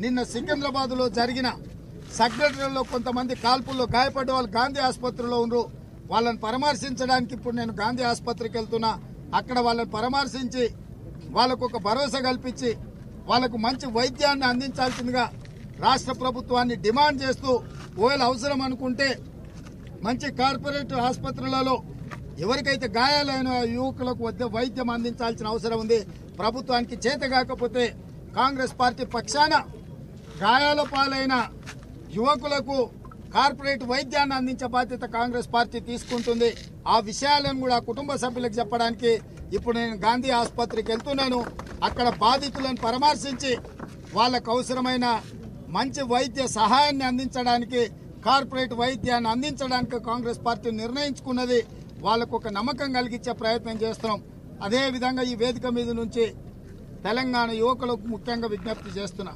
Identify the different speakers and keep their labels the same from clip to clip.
Speaker 1: నిన్న సికింద్రాబాద్ లో జరిగిన సెక్రటరీలో కొంతమంది కాల్పుల్లో గాయపడ్డ వాళ్ళు గాంధీ ఆసుపత్రిలో ఉన్నారు వాళ్ళని పరామర్శించడానికి ఇప్పుడు నేను గాంధీ ఆసుపత్రికి వెళ్తున్నా అక్కడ వాళ్ళని పరామర్శించి వాళ్ళకు ఒక భరోసా కల్పించి వాళ్ళకు మంచి వైద్యాన్ని అందించాల్సిందిగా రాష్ట్ర ప్రభుత్వాన్ని డిమాండ్ చేస్తూ ఒకవేళ అవసరం అనుకుంటే మంచి కార్పొరేట్ ఆసుపత్రులలో ఎవరికైతే గాయాలైన యువకులకు వద్ద వైద్యం అందించాల్సిన అవసరం ఉంది ప్రభుత్వానికి చేత కాకపోతే కాంగ్రెస్ పార్టీ పక్షాన గాయాల పాలైన యువకులకు కార్పొరేట్ వైద్యాన్ని అందించే బాధ్యత కాంగ్రెస్ పార్టీ తీసుకుంటుంది ఆ విషయాలను కూడా కుటుంబ సభ్యులకు చెప్పడానికి ఇప్పుడు నేను గాంధీ ఆసుపత్రికి వెళ్తున్నాను అక్కడ బాధితులను పరామర్శించి వాళ్ళకు అవసరమైన మంచి వైద్య సహాయాన్ని అందించడానికి కార్పొరేట్ వైద్యాన్ని అందించడానికి కాంగ్రెస్ పార్టీ నిర్ణయించుకున్నది వాళ్ళకు ఒక నమ్మకం కలిగించే ప్రయత్నం చేస్తున్నాం అదే విధంగా ఈ వేదిక మీద నుంచి తెలంగాణ యువకులకు ముఖ్యంగా విజ్ఞప్తి చేస్తున్నా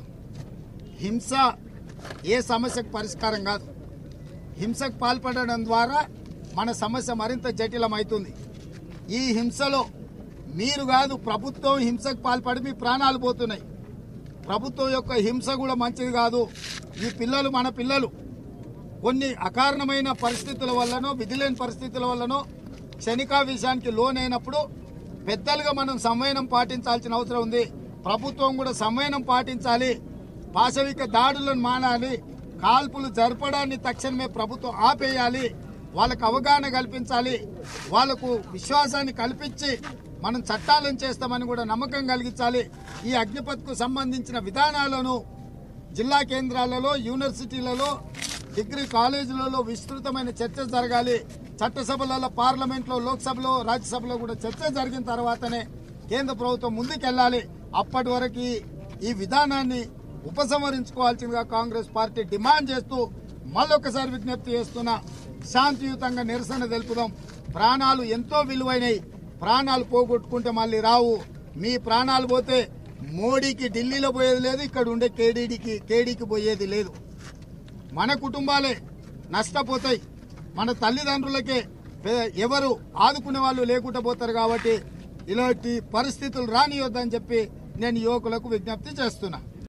Speaker 1: హింస ఏ సమస్యకు పరిష్కారం కాదు హింసకు పాల్పడడం ద్వారా మన సమస్య మరింత జటిలమవుతుంది ఈ హింసలో మీరు కాదు ప్రభుత్వం హింసకు పాల్పడి మీ ప్రాణాలు పోతున్నాయి ప్రభుత్వం యొక్క హింస కూడా మంచిది కాదు ఈ పిల్లలు మన పిల్లలు కొన్ని అకారణమైన పరిస్థితుల వల్లనో విధిలేని పరిస్థితుల వల్లనో క్షణికావేశానికి లోనైనప్పుడు పెద్దలుగా మనం సంవయనం పాటించాల్సిన అవసరం ఉంది ప్రభుత్వం కూడా సంవయనం పాటించాలి పాశవిక దాడులను మానాలి కాల్పులు జరపడాన్ని తక్షణమే ప్రభుత్వం ఆపేయాలి వాళ్ళకు అవగాహన కల్పించాలి వాళ్ళకు విశ్వాసాన్ని కల్పించి మనం చట్టాలను చేస్తామని కూడా నమ్మకం కలిగించాలి ఈ అగ్నిపథ్కు సంబంధించిన విధానాలను జిల్లా కేంద్రాలలో యూనివర్సిటీలలో డిగ్రీ కాలేజీలలో విస్తృతమైన చర్చ జరగాలి చట్టసభలలో పార్లమెంట్లో లోక్సభలో రాజ్యసభలో కూడా చర్చ జరిగిన తర్వాతనే కేంద్ర ప్రభుత్వం ముందుకెళ్లాలి అప్పటి వరకు ఈ- ఈ విధానాన్ని ఉపసంహరించుకోవాల్సిందిగా కాంగ్రెస్ పార్టీ డిమాండ్ చేస్తూ మళ్ళొకసారి విజ్ఞప్తి చేస్తున్నా శాంతియుతంగా నిరసన తెలుపుదాం ప్రాణాలు ఎంతో విలువైనవి ప్రాణాలు పోగొట్టుకుంటే మళ్ళీ రావు మీ ప్రాణాలు పోతే మోడీకి ఢిల్లీలో పోయేది లేదు ఇక్కడ ఉండే కేడీడీకి కేడీకి పోయేది లేదు మన కుటుంబాలే నష్టపోతాయి మన తల్లిదండ్రులకే పె- ఎవరు ఆదుకునే వాళ్ళు లేకుండా పోతారు కాబట్టి ఇలాంటి పరిస్థితులు రానియొద్దని చెప్పి నేను యువకులకు విజ్ఞప్తి చేస్తున్నా